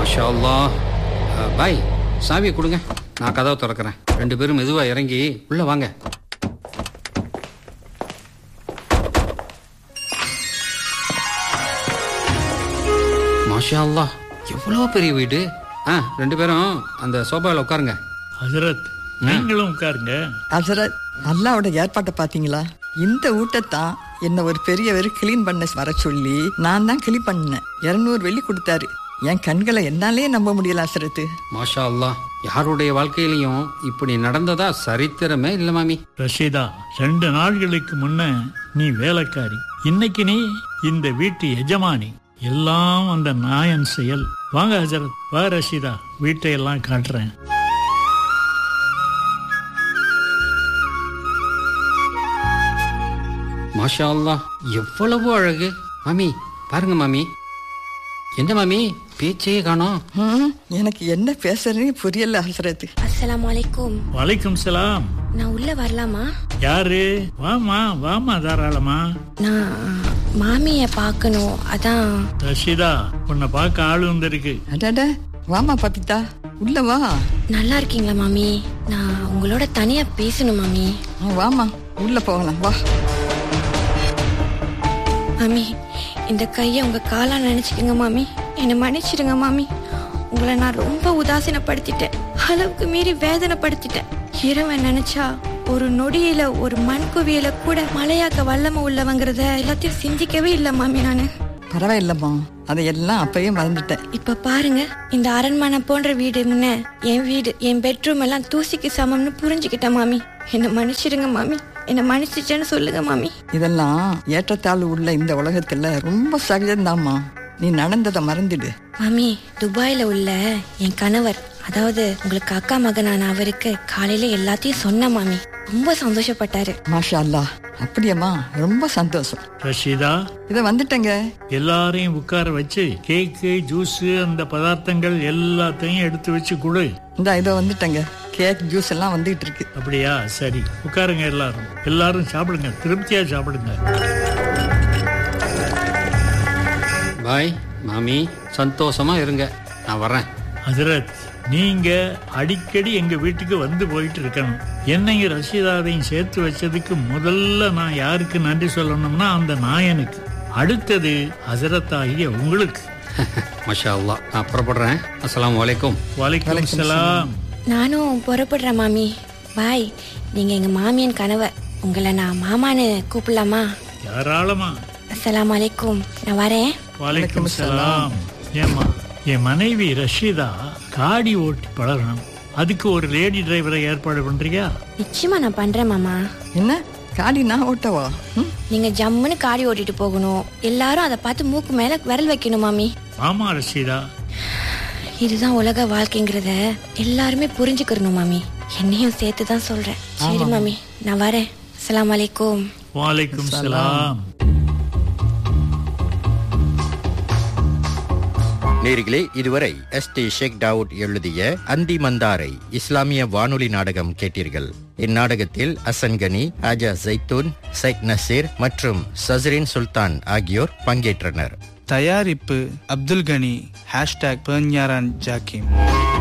மாஷா அல்லாஹ் அஹ், பாய் சாவியை கொடுங்க நான் கதவை திறக்கிறேன் ரெண்டு பேரும் மெதுவா இறங்கி உள்ள வாங்க மாஷா அல்லாஹ் எவ்வளோ பெரிய வீடு ஆ ரெண்டு பேரும் அந்த சோபாவில் உட்காருங்க ஹசரத் நீங்களும் உட்காருங்க அசரத் அல்லாவோட ஏற்பாட்டை பாத்தீங்களா இந்த ஊட்டத்தான் என்ன ஒரு பெரியவர் கிளீன் பண்ண வர சொல்லி நான் தான் கிளீன் பண்ணேன் இருநூறு வெள்ளி கொடுத்தாரு என் கண்களை என்னாலே நம்ப முடியல அசரத்து மாஷா அல்லாஹ் யாருடைய வாழ்க்கையிலையும் இப்படி நடந்ததா சரித்திரமே இல்லை மாமி ரஷீதா ரெண்டு நாள்களுக்கு முன்ன நீ வேலைக்காரி இன்னைக்கு நீ இந்த வீட்டு எஜமானி எல்லாம் அந்த நாயன் செயல் வாங்க ஹசரத் வா ரஷீதா வீட்டை எல்லாம் காட்டுறேன் மாஷா அல்லாஹ் எவ்வளவு அழகு மாமி பாருங்க மாமி என்ன மாமி பேச்சே காணோம் ஹம், எனக்கு என்ன பேசுறேன்னு புரியல ஹசரத்து அஸ்ஸலாமு அலைக்கும் வலைக்கும் சலாம் நான் உள்ள வரலாமா யாரு வாமா வாமா தாராளமா நான் மாமிய பார்க்கணும் அதான் ரஷீதா உன்னை பார்க்க ஆளு வந்திருக்கு அடட வாமா பபிதா உள்ள வா நல்லா இருக்கீங்களா மாமி நான் உங்களோட தனியா பேசணும் மாமி ஆ, வாமா உள்ள போகலாம் வா மாமி இந்த கையை உங்க காலா நினைச்சுக்கங்க மாமி என்னை மன்னிச்சிடுங்க மாமி உங்களை நான் ரொம்ப உதாசீனப்படுத்திட்டேன் அளவுக்கு மீறி வேதனைப்படுத்திட்டேன் இறைவன் நினைச்சா ஒரு நொடியில ஒரு மண் குவியல கூட மலையாக்க வல்லம உள்ளவங்கிறத எல்லாத்தையும் சிந்திக்கவே இல்லை மாமி நானு பரவாயில்லம்மா அதையெல்லாம் அப்பயே மறந்துட்டேன் இப்ப பாருங்க இந்த அரண்மனை போன்ற வீடு முன்ன என் வீடு என் பெட்ரூம் எல்லாம் தூசிக்கு சமம்னு புரிஞ்சுக்கிட்டேன் மாமி என்ன மன்னிச்சிடுங்க மாமி என்ன மன்னிச்சிட்டேன்னு சொல்லுங்க மாமி இதெல்லாம் ஏற்றத்தாழ்வு உள்ள இந்த உலகத்துல ரொம்ப சகஜம்தாம்மா நீ நடந்ததை மறந்துடு மாமி துபாயில உள்ள என் கணவர் அதாவது உங்களுக்கு அக்கா மகனான அவருக்கு காலையில எல்லாத்தையும் சொன்ன மாமி ரொம்ப சந்தோஷப்பட்டாரு மாஷா அல்லாஹ் அப்படியாம்மா ரொம்ப சந்தோஷம் ரஷீதா இதை வந்துட்டேங்க எல்லாரையும் உட்கார வச்சு கேக்கு ஜூஸ் அந்த பதார்த்தங்கள் எல்லாத்தையும் எடுத்து வச்சு கொடு இந்த இதோ வந்துட்டேங்க கேக் ஜூஸ் எல்லாம் வந்துட்டு இருக்கு அப்படியா சரி உட்காருங்க எல்லாரும் எல்லாரும் சாப்பிடுங்க திருப்தியா சாப்பிடுங்க பாய் மாமி சந்தோஷமா இருங்க நான் வரேன் ஹசரத் நீங்க அடிக்கடி எங்க வீட்டுக்கு வந்து போயிட்டு இருக்கணும் என்னையும் ரஷீதாவையும் சேர்த்து வச்சதுக்கு முதல்ல நான் யாருக்கு நன்றி சொல்லணும்னா அந்த நாயனுக்கு அடுத்தது ஹசரத் ஆகிய உங்களுக்கு மஷா அல்லாஹ் நான் புறப்படுறேன் அஸ்ஸலாமு அலைக்கும் வலைக்கம் சலாம் நானும் புறப்படுறேன் மாமி பாய் நீங்க எங்க மாமியின் கணவர் உங்களை நான் மாமான்னு கூப்பிடலாமா தாராளமா அஸ்ஸலாமு அலைக்கும் நான் வரேன் வலைக்கம் சலாம் ஏமா என் மனைவி ரஷீதா காடி ஓட்டி பழகணும் அதுக்கு ஒரு லேடி டிரைவரை ஏற்பாடு பண்றியா நிச்சயமா நான் பண்றேன் மாமா என்ன காடி நான் ஓட்டவா ம்? நீங்க ஜம்முன்னு காடி ஓட்டிட்டு போகணும் எல்லாரும் அதை பார்த்து மூக்கு மேல விரல் வைக்கணும் மாமி ஆமா ரஷீதா இதுதான் உலக வாழ்க்கைங்கிறத எல்லாருமே புரிஞ்சுக்கிறணும் மாமி என்னையும் சேர்த்து தான் சொல்றேன் சரி மாமி நான் வரேன் அஸ்ஸலாமு அலைக்கும் வலைக்கும் சலாம் நேர்களே இதுவரை எஸ் டி ஷேக் தாவூத் எழுதிய அந்தி மந்தாரை இஸ்லாமிய வானொலி நாடகம் கேட்டீர்கள் இந்நாடகத்தில் அசன் கனி ஆஜா ஜைத்தூன் சைக் நசீர் மற்றும் சஸ்ரின் சுல்தான் ஆகியோர் பங்கேற்றனர் தயாரிப்பு அப்துல் கனி ஹேஷ்டாக் பேஞ்ஞாரான் ஜாக்கிம்